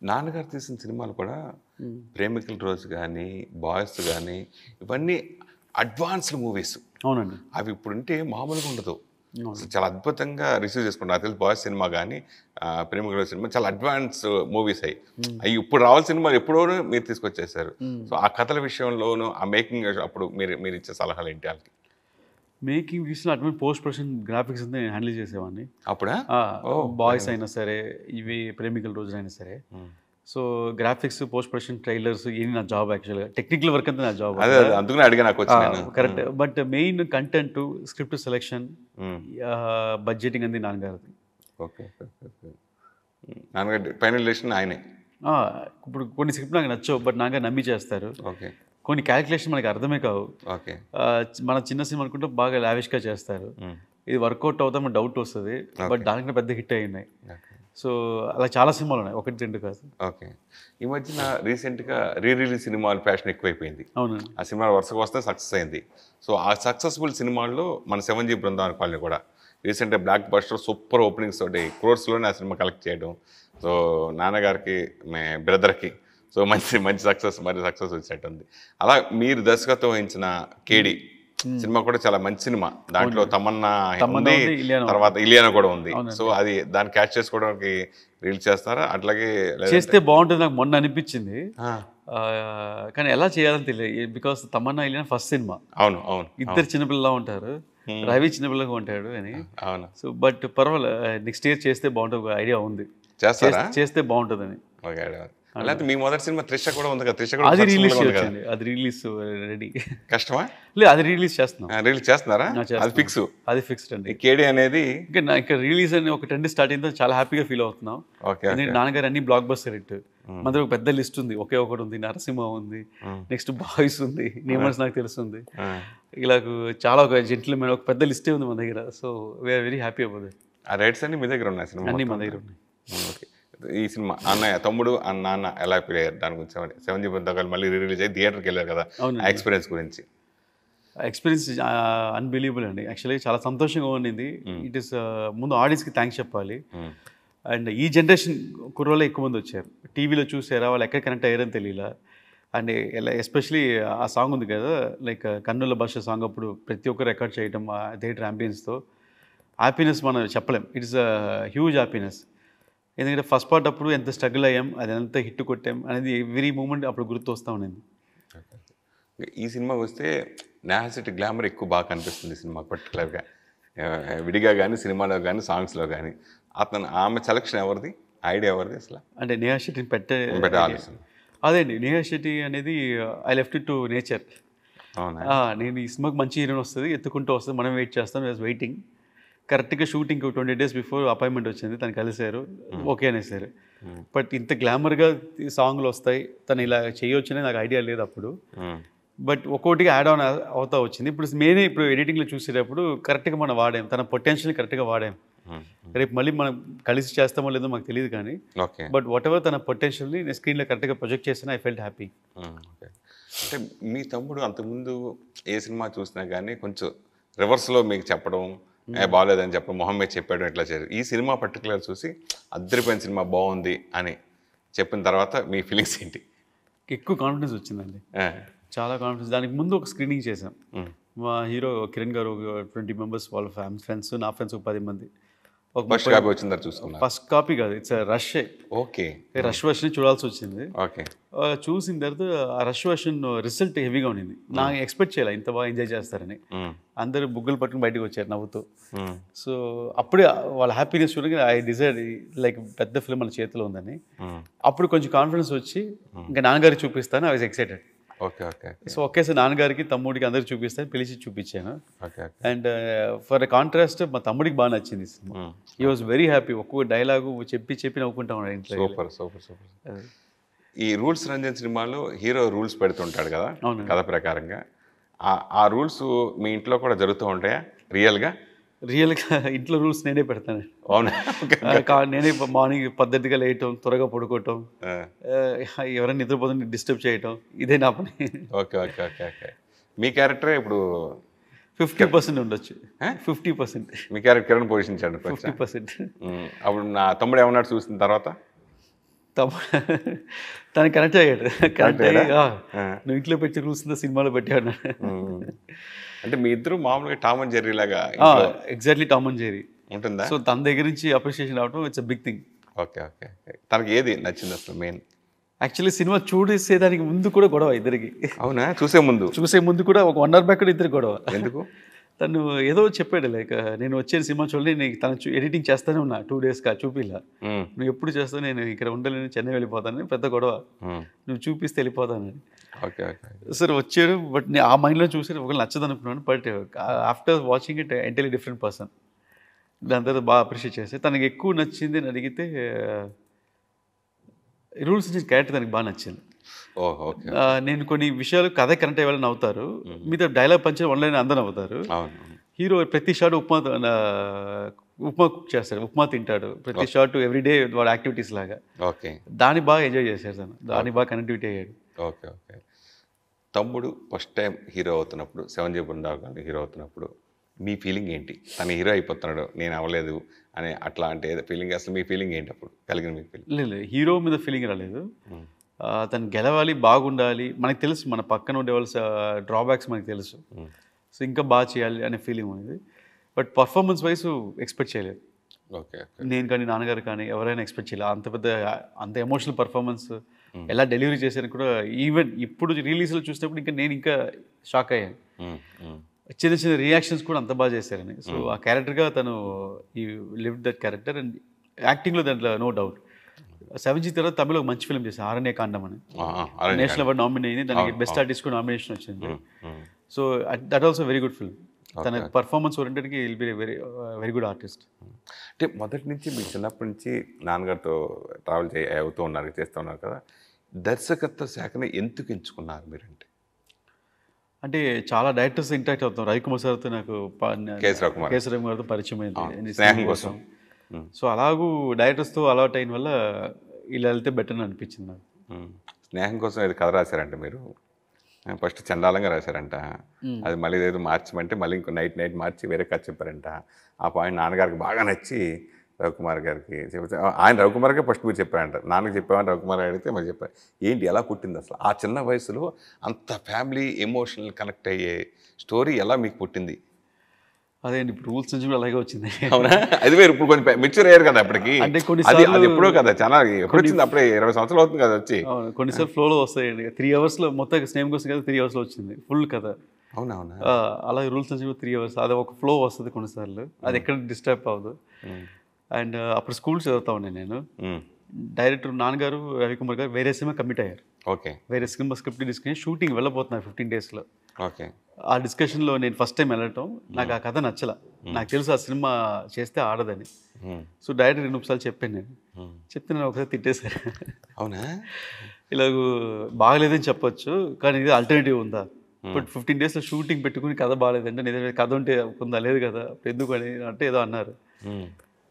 నాన్నగారు తీసిన సినిమాలు కూడా ప్రేమికుల రోజు కానీ బాయ్స్ కానీ ఇవన్నీ అడ్వాన్స్డ్ మూవీస్ అవునండి అవి ఇప్పుడు ఉంటే మామూలుగా ఉండదు అసలు చాలా అద్భుతంగా రిసీవ్ చేసుకుంటారు నాకు తెలిసి బాయ్స్ సినిమా కానీ ప్రేమికుల రోజు సినిమా చాలా అడ్వాన్స్ మూవీస్ అయ్యి అవి ఇప్పుడు రావాల్సిన సినిమాలు ఎప్పుడో మీరు తీసుకొచ్చేసారు సో ఆ కథల విషయంలోనూ ఆ మేకింగ్ అప్పుడు మీరు మీరు ఇచ్చే సలహాలు ఏంటి వాళ్ళకి మేకింగ్ విషయంలో అటువంటి పోస్ట్ ప్రొడక్షన్ గ్రాఫిక్స్ అంతా నేను హ్యాండిల్ చేసేవాడిని అప్పుడా బాయ్స్ అయినా సరే ఇవి ప్రేమికుల రోజులైనా సరే so graphics post production trailers ఇది నా జాబ్ యాక్చువల్గా టెక్నికల్ వర్క్ అంతా నా జాబ్ అదే అదే అందుకనే అడిగా నాకు వచ్చి నేను correct but main content script selection hmm. Budgeting అంది నాన్నగారిది ఓకే ఓకే, ఓకే. నాన్నగారు ఫైనల్ డెసిషన్ ఆయనే ఆ, ఇప్పుడు కొన్ని స్క్రిప్ట్ నాకు నచ్చవు బట్ నాన్నగారు నమ్మి చేస్తారు ఓకే కొన్ని క్యాలిక్యులేషన్ మనకి అర్థమే కావు ఓకే ఆ, మన చిన్న సినిమా అనుకుంటే బాగా లావిష్గా చేస్తారు మ్మ్. ఇది వర్కౌట్ అవుతామో డౌట్ వస్తుంది బట్ దానికంటే పెద్ద హిట్ అయి ఉన్నాయి ఓకే సో అలా చాలా సినిమాలు ఉన్నాయి ఒకటి రెండు కాదు ఓకే ఈ మధ్యన రీసెంట్గా రీ రిలీజ్ సినిమాల ఫ్యాషన్ ఎక్కువైపోయింది అవును ఆ సినిమా వరుసగా వస్తే సక్సెస్ అయింది సో ఆ సక్సెస్ఫుల్ సినిమాల్లో మన సెవెన్ జీ బృందావన కాలనీ కూడా రీసెంట్గా బ్లాక్ బస్టర్ సూపర్ ఓపెనింగ్స్ తోటి క్రోర్స్లోనే ఆ సినిమా కలెక్ట్ చేయడం సో నాన్నగారికి మే బ్రదర్కి సో మంచి మంచి సక్సెస్ మరి సక్సెస్ వచ్చినట్టుంది అలా మీరు దర్శకత్వం వహించిన కేడి సినిమా కూడా చాలా మంచి సినిమా దాంట్లో తమన్నా తమన్నా ఉంది ఉంది, ఇలియానా తర్వాత ఇలియానా కూడా ఉంది సో అది దాన్ని క్యాచ్ చేసుకోవడానికి రీల్స్ చేస్తారా అట్లాగే లేదా- చేస్తే బాగుంటుంది నాకు మొన్న అనిపించింది ఆ, ఆ, కానీ ఎలా చేయాలని తెలియదు బికాస్ తమన్నా వెళ్ళిన ఫస్ట్ సినిమా అవును అవును ఇద్దరు చిన్నపిల్లలా ఉంటారు రవి చిన్నపిల్లగా ఉంటాడు అని అవును సో బట్ పర్వాలేదు నెక్స్ట్ ఇయర్ చేస్తే బాగుంటుంది ఒక ఐడియా ఉంది చేస్తారా చేస్తే బాగుంటుందని ఓకే లేకపోతే మీ మొదటి సినిమా త్రిష కూడా ఉంది కదా త్రిష కూడా అది successful రిలీజ్ గా ఉంది కదా వచ్చింది అది రిలీజ్ రెడీ కష్టమా లేదు అది రిలీజ్ చేస్తున్నాం రిలీజ్ చేస్తున్నారా చేస్తున్నాం. అది ఫిక్స్ అది ఫిక్స్డ్ అండి ఈ కేడి అనేది ఇంకా నా ఇంకా రిలీజ్ అని ఒక ట్రెండ్ స్టార్ట్ అయిందో చాలా హ్యాపీగా ఫీల్ అవుతున్నాం ఓకే ఎందుకంటే నాన్నగారు అన్ని బ్లాక్ బస్టర్ హిట్ మన దగ్గర ఒక పెద్ద లిస్ట్ ఉంది ఒకే ఒకటి ఉంది నరసింహ ఉంది నెక్స్ట్ బాయ్స్ ఉంది నేమర్స్ నాకు తెలుస్తుంది ఇలా చాలా ఒక జెంటిల్మెన్ ఒక పెద్ద లిస్టే ఉంది మన దగ్గర so we are very happy about it ఆ రైట్స్ అన్ని మీ దగ్గర ఉన్నాయి సినిమా అన్ని మన దగ్గర ఉన్నాయి ఓకే ఈ సినిమా అన్నయ్య తమ్ముడు అన్న నాన్న ఎలా ఫీల్ అయ్యారు దాని గురించి సెవెన్ జీ బుద్ధకాలు మళ్ళీ రిలీజ్ అయ్యి థియేటర్కి వెళ్ళారు కదా అవునండి. ఆ ఎక్స్పీరియన్స్ గురించి ఎక్స్పీరియన్స్ అన్బిలీవబుల్ అండి యాక్చువల్లీ చాలా సంతోషంగా ఉండింది ఇట్ ఇస్ ముందు ఆడియన్స్కి థ్యాంక్స్ చెప్పాలి మ్మ్. అండ్ ఈ జనరేషన్ కుర్రోళ్ళే ఎక్కువ మంది వచ్చారు టీవీలో చూసారా వాళ్ళు ఎక్కడ కనెక్ట్ అయ్యారని తెలియలా అండ్ ఎలా ఎస్పెషలీ ఆ సాంగ్ ఉంది కదా లైక్ కన్నుల భాష సాంగ్ అప్పుడు ప్రతి ఒక్కరు రికార్డ్ చేయడం ఆ థియేటర్ అంబియన్స్తో హ్యాపీనెస్ మనం చెప్పలేం ఇట్స్ అ హ్యూజ్ హ్యాపీనెస్ ఎందుకంటే ఫస్ట్ పార్ట్ అప్పుడు ఎంత స్ట్రగుల్ అయ్యాం అది ఎంత హిట్ కొట్టాం అనేది ఎవ్రీ మూమెంట్ అప్పుడు గుర్తు వస్తూ ఉండింది ఈ సినిమాకి వస్తే నేహాసిటీ గ్లామర్ ఎక్కువ బాగా కనిపిస్తుంది ఈ సినిమా పర్టికులర్గా విడిగా కానీ సినిమాలో కానీ సాంగ్స్లో కానీ అతను ఆమె సెలక్షన్ ఎవరిది ఐడియా ఎవరిది అసలు అంటే నేహా శెట్టిని పెట్టే పెట్టే ఆలోచన అదే అండి నేహా శెట్టి అనేది ఐ లెఫ్ట్ టు నేచర్ అవునా నేను ఈ సినిమాకి మంచి హీరోయిన్ వస్తుంది ఎత్తుకుంటూ వస్తుంది మనం వెయిట్ చేస్తాం వెయిటింగ్ కరెక్ట్గా shooting twenty days before appointment వచ్చింది తను కలిశారు ఓకే అనేసారు బట్ ఇంత గ్లామర్గా సాంగ్లు వస్తాయి తను ఇలా చేయొచ్చనే నాకు ఐడియా లేదు అప్పుడు మ్మ్. బట్ ఒక్కొక్కటిగా యాడ్ ఆన్ అవుతా వచ్చింది ఇప్పుడు మేనే ఇప్పుడు ఎడిటింగ్లో చూసేటప్పుడు కరెక్ట్గా మనం వాడాం తన పొటెన్షియల్ కరెక్ట్గా వాడాం మ్మ్. రేపు మళ్ళీ మనం కలిసి చేస్తామో లేదో మాకు తెలియదు కానీ ఓకే బట్ వాట్ ఎవర్ తన పొటెన్షియల్ని నేను స్క్రీన్లో కరెక్ట్గా ప్రొజెక్ట్ చేసిన I felt happy hmm. Okay అంటే మీ తమ్ముడు అంతకుముందు ఏ సినిమా చూసినా కానీ కొంచెం రివర్స్లో మీకు చెప్పడం ఏ బాగాలేదని చెప్పడం మొహం మీద చెప్పాడు ఎట్లా చేయరు ఈ సినిమా పర్టికులర్ చూసి అద్దరిపోయిన సినిమా బాగుంది అని చెప్పిన తర్వాత మీ ఫీలింగ్స్ ఏంటి ఎక్కువ కాన్ఫిడెన్స్ వచ్చిందండి ఆ. చాలా కాన్ఫిడెన్స్ దానికి ముందు ఒక స్క్రీనింగ్ చేసాం మ్మ్. మా hero Kiran garu twenty members వాళ్ళ ఫ్యామిలీ ఫ్రెండ్స్ నా ఫ్రెండ్స్ ఒక పది మంది ఒక ఫస్ట్ కాపీ వచ్చిందా చూసుకున్నా ఫస్ట్ కాపీ కాదు it's rush okay rush version చూడాల్సి వచ్చింది ఓకే ఆ, చూసిన తర్వాత ఆ రష్ వర్షన్ రిజల్ట్ హెవీగా ఉండింది నాకు ఎక్స్పెక్ట్ చేయాలి ఇంత బాగా ఎంజాయ్ చేస్తారని మ్మ్. అందరూ బుగ్గలు పట్టుకుని బయటకు వచ్చారు నవ్వుతూ మ్మ్. సో అప్పుడే వాళ్ళ హ్యాపీనెస్ చూడగా ఐ డిజైర్ లైక్ పెద్ద ఫిల్మ్ మన చేతిలో ఉందని మ్మ్. అప్పుడు కొంచెం కాన్ఫిడెన్స్ వచ్చి ఇంకా నాన్నగారికి చూపిస్తాను I was excited okay okay so ఒకేసారి నాన్నగారికి తమ్ముడికి అందరికి చూపిస్తాను పిలిచి చూపించాను okay okay and for contrast మా తమ్ముడికి బాగా నచ్చింది ఈ సినిమా మ్మ్. ఈ వాజ్ వెరీ హ్యాపీ ఒక్కొక్క డైలాగు చెప్పి చెప్పి నవ్వుకుంటా ఉన్నాడు ఇంట్లో సూపర్ సూపర్ సూపర్ ఈ రూల్స్ రంజన్ సినిమాలో హీరో రూల్స్ పెడుతుంటాడు కదా అవునండి. కథ ప్రకారంగా ఆ- ఆ రూల్స్ మీ ఇంట్లో కూడా జరుగుతూ ఉంటాయా రియల్గా రియల్గా ఇంట్లో రూల్స్ నేనే పెడతాను అవునా ఓకే ఆ, కా- నేనే మార్నింగ్ పద్ధతిగా లేయటం త్వరగా పడుకోవటం ఆ, ఆ, ఎవరైనా నిద్రపోతుంటే డిస్టర్బ్ చేయటం ఇదే నా పని ఓకే ఓకే ఓకే ఓకే మీ క్యారెక్టరే ఇప్పుడు ఫిఫ్టీ పర్సెంట్ ఉండొచ్చు ఫిఫ్టీ పర్సెంట్ మీ క్యారెక్టర్ కిరణ్ పోషించాడు కొంచెం ఫిఫ్టీ పర్సెంట్ ఉమ్, అప్పుడు నా తమ్ముడు ఏమన్నాడు చూసిన తర్వాత తమ తను కనెక్ట్ అయ్యాడు కనెక్ట్ అయ్యి అయ్యాడా? "ఆ, ఆ. నువ్వు ఇంట్లో పెట్టి రూల్స్ సినిమాలో పెట్టాడు ఉమ్. అంటే మీ ఇద్దరు మామూలుగా టామ్ అండ్ జెర్రీ లాగా ఎగ్జాక్ట్లీ టామ్ అండ్ జెరీ ఉంటుందా సో తన దగ్గర నుంచి అప్రిషియేషన్ రావడం it's a big thing okay okay okay. తనకి ఏది నచ్చింది అసలు మెయిన్ యాక్చువల్లీ సినిమా చూసేదానికి ముందు కూడా గొడవ ఇద్దరికి అవునా చూసే ముందు చూసే ముందు కూడా ఒక వన్ అవర్ బ్యాక్ కూడా ఇద్దరు గొడవ ఎందుకు తను ఏదో చెప్పాడు లైక్ నేను వచ్చే సినిమా చూడలే నేను తను ఎడిటింగ్ చేస్తానే ఉన్నా టూ డేస్గా చూపిలా ఉమ్, నువ్వు ఎప్పుడు చేస్తావు నేను ఇక్కడ ఉండలేను చెన్నై వెళ్ళిపోతానని పెద్ద గొడవ ఉమ్. నువ్వు చూపిస్తే వెళ్ళిపోతానని ఓకే ఓకే సరే వచ్చాడు బట్ నేను ఆ మైండ్లో చూసి ఒకళ్ళు నచ్చదు అనుకున్నాను but after watching it entirely different person దాని తర్వాత బాగా అప్రిషియేట్ చేస్తే తనకి ఎక్కువ నచ్చింది అని అడిగితే రూల్స్ నుంచి క్యారెక్టర్ తనకి బాగా నచ్చింది ఓ ఓకే ఆ, నేను కొన్ని విషయాలు కథ కరెక్ట్ అయ్యేవాళ్ళని నవ్వుతారు మీతో డైలాగ్ పంచే వన్లైన్ అందరూ నవ్వుతారు అవును హీరో ప్రతి షాట్ ఉప్మా ఆ, ఉప్మా కుక్ చేస్తాడు ఉప్మా తింటాడు ప్రతి షాట్ ఎవ్రీడే వాడు యాక్టివిటీస్ లాగా ఓకే దాన్ని బాగా ఎంజాయ్ చేశాడు తను దాన్ని బాగా కనెక్టివిటీ అయ్యాడు ఓకే ఓకే తమ్ముడు ఫస్ట్ టైం హీరో అవుతున్నప్పుడు సెవెన్ జీ బృందావన్ హీరో అవుతున్నప్పుడు మీ ఫీలింగ్ ఏంటి తను హీరో అయిపోతున్నాడు నేను అవ్వలేదు అనే అట్లాంటి ఫీలింగ్ అసలు మీ ఫీలింగ్ ఏంటి అప్పుడు కలిగిన మీ ఫీలింగ్ లేదు లేదు, హీరో మీద ఫీలింగ్ రాలేదు ఆ, తను గెలవాలి బాగుండాలి మనకు తెలుసు మన పక్కన ఉండే వాళ్ళ డ్రాబ్యాక్స్ మనకు తెలుసు సో ఇంకా బాగా చేయాలి అనే ఫీలింగ్ ఉంది బట్ పర్ఫార్మెన్స్ వైజ్ ఎక్స్పెక్ట్ చేయలేదు ఓకే నేను కానీ నాన్నగారు కానీ ఎవరైనా ఎక్స్పెక్ట్ చేయలేదు అంత పెద్ద అంత ఎమోషనల్ పర్ఫార్మెన్స్ ఎలా డెలివరీ చేశారని కూడా ఈవెన్ ఇప్పుడు రిలీజ్లో చూసినప్పుడు ఇంకా నేను ఇంకా షాక్ అయ్యాను చిన్న చిన్న రియాక్షన్స్ కూడా అంత బాగా చేశారని సో ఆ క్యారెక్టర్గా తను ఈ లివ్ దట్ క్యారెక్టర్ అండ్ యాక్టింగ్లో దాంట్లో నో డౌట్ సెవెన్ జీ తర్వాత తమిళ ఒక మంచి ఫిల్మ్ చేశాను ఆరణ్య కాండం అని నేషనల్ అవార్డ్ నామినేట్ అయింది దానికి బెస్ట్ ఆర్టిస్ట్ కూడా నామినేషన్ వచ్చింది so that also very good film తన పర్ఫార్మెన్స్ ఓరియంటెడ్కి will be very very good artist అంటే మొదటి నుంచి మీ చిన్నప్పటి నుంచి నాన్నగారితో ట్రావెల్ చే అవుతూ ఉన్నారు చేస్తూ ఉన్నారు కదా దర్శకత్వ శాఖని ఎందుకు ఎంచుకున్నారు మీరంటే అంటే చాలా డైరెక్టర్స్ ఇంటరాక్ట్ అవుతాం రవికుమార్ సార్తో నాకు ప- కేఎస్ రవికుమార్. కేఎస్ రవికుమార్ గారితో పరిచయం అయింది స్నేహం స్నేహం కోసం. కోసం సో అలాగూ డైరెక్టర్స్తో అలవాటు అయిన వల్ల ఇలా వెళ్తే బెటర్ అని అనిపించింది నాకు ఉమ్. స్నేహం కోసం ఏదో కథ రాశారంట మీరు ఫస్ట్ చండాలంగా రాశారంట అది మళ్ళీ ఏదో మార్చమంటే మళ్ళీ ఇంకో నైట్ నైట్ మార్చి వేరే కథ చెప్పారంట ఆ పాయింట్ నాన్నగారికి బాగా నచ్చి రవికుమార్ గారికి చెప్తే ఆయన రవికుమార్కే ఫస్ట్ మీరు చెప్పారంట నాన్నకి చెప్పామని రవికుమార్ గారు అడిగితే మరి చెప్పారు ఏంటి ఎలా పుట్టింది అసలు ఆ చిన్న వయసులో అంత ఫ్యామిలీ ఎమోషనల్ కనెక్ట్ అయ్యే స్టోరీ ఎలా మీకు పుట్టింది అదే అండి ఇప్పుడు రూల్స్ నుంచి కూడా అలాగే వచ్చింది అవునా అది వేరు ఇప్పుడు కొంచెం మెచ్యూర్ అయ్యారు కదా అప్పటికి అంటే కొన్ని అది అది సార్లు- ఎప్పుడో కదా చాలా ఎప్పుడు వచ్చింది అప్పుడే ఇరవై సంవత్సరాలు అవుతుంది కదా వచ్చి అవును కొన్నిసార్లు ఫ్లోలో వస్తాయండి త్రీ అవర్స్లో మొత్తం స్నేహం కోసం కదా త్రీ అవర్స్లో వచ్చింది ఫుల్ కథ అవునా అవునా ఆ, అలాగే రూల్స్ నుంచి కూడా త్రీ అవర్స్ అది ఒక ఫ్లో వస్తుంది కొన్నిసార్లు అది ఎక్కడ డిస్టర్బ్ అవ్వదు అండ్ అప్పుడు స్కూల్ చదువుతా ఉన్నాను నేను ఉమ్. డైరెక్టర్ నాన్నగారు రవికుమార్ గారు వేరే సినిమా కమిట్ అయ్యారు ఓకే వేరే సినిమా స్క్రిప్ట్ తీసుకుని షూటింగ్ వెళ్ళబోతున్నారు ఫిఫ్టీన్ డేస్లో ఓకే ఆ డిస్కషన్లో నేను ఫస్ట్ టైం వెళ్ళటం నాకు ఆ కథ నచ్చల నాకు తెలుసు ఆ సినిమా చేస్తే ఆడదని ఉమ్. సో డైరెక్టర్ రెండు నిమిషాలు చెప్పాను నేను ఉమ్. చెప్తే నేను ఒకసారి తిట్టేశారు అవునా ఇలాగ బాగలేదని చెప్పొచ్చు కానీ ఇది ఆల్టర్నేటివ్ ఉందా బట్ ఫిఫ్టీన్ డేస్లో షూటింగ్ పెట్టుకుని కథ బాగాలేదంటే నిజమే కథ ఉంటే ఉందా లేదు కదా అప్పుడు ఎందుకు అని అంటే ఏదో అన్నారు ఉమ్.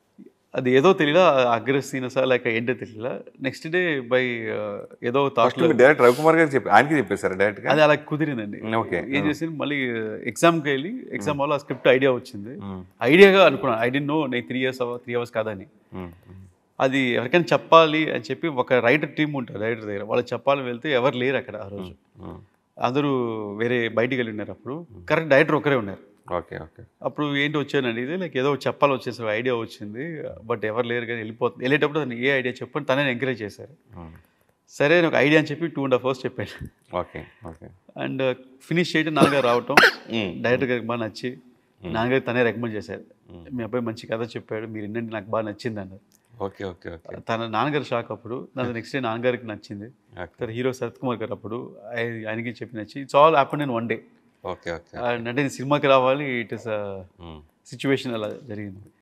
అది ఏదో తెలియలా అగ్రెసివ్నెస్ లేక ఏంటో తెలియలా నెక్స్ట్ డే బై ఏదో ఫస్ట్ థాట్లో మీరు డైరెక్ట్ రవికుమార్ గారికి చెప్పి ఆయనకి చెప్పేశారు డైరెక్ట్గా అది అలా కుదిరిందండి ఓకే ఏం చేసి మళ్ళీ ఎగ్జామ్కి వెళ్ళి ఎగ్జామ్ వల్ల ఆ స్క్రిప్ట్ ఐడియా వచ్చింది ఉమ్. ఐడియాగా అనుకున్నాను ఐ డెంట్ నో నేను త్రీ ఇయర్స్ త్రీ అవర్స్ కాదని ఉమ్. ఉమ్. అది ఎవరికైనా చెప్పాలి అని చెప్పి ఒక రైటర్ టీం ఉంటారు రైటర్ దగ్గర వాళ్ళు చెప్పాలని వెళ్తే ఎవరు లేరు అక్కడ ఆ రోజు ఉమ్. అందరూ వేరే బయటికి వెళ్ళి ఉన్నారు అప్పుడు కరెక్ట్ డైరెక్టర్ ఒకరే ఉన్నారు ఓకే ఓకే అప్పుడు ఏంటి వచ్చాను అడిగితే లైక్ ఏదో ఒకటి చెప్పాలి వచ్చేసి ఐడియా వచ్చింది బట్ ఎవరు లేరు కానీ వెళ్ళిపోతుంది వెళ్ళేటప్పుడు తను ఏ ఐడియా చెప్పని తనే ఎంకరేజ్ చేశారు ఉమ్. సరే నాకు ఐడియా అని చెప్పి టూ అండ్ హాఫ్ అవర్స్ చెప్పాను ఓకే ఓకే అండ్ ఫినిష్ చేయడం నాన్నగారు రావటం ఉమ్. డైరెక్టర్ గారికి బాగా నచ్చి నాన్నగారు తనే రికమెండ్ చేశారు మీ అబ్బాయి మంచి కథ చెప్పాడు మీరు వినండి నాకు బాగా నచ్చింది అన్నారు ఓకే ఓకే ఓకే తన నాన్నగారు షాక్ అప్పుడు దాని నెక్స్ట్ డే నాన్నగారికి నచ్చింది ఓకే తర్వాత హీరో శరత్ కుమార్ గారు అప్పుడు ఆయ- ఆయనకి చెప్పి నచ్చి it's all happen in one day okay okay అంటే నేను సినిమాకి రావాలి ఇట్ ఇస్ ఉమ్. సిచ్యువేషన్ అలా జరిగింది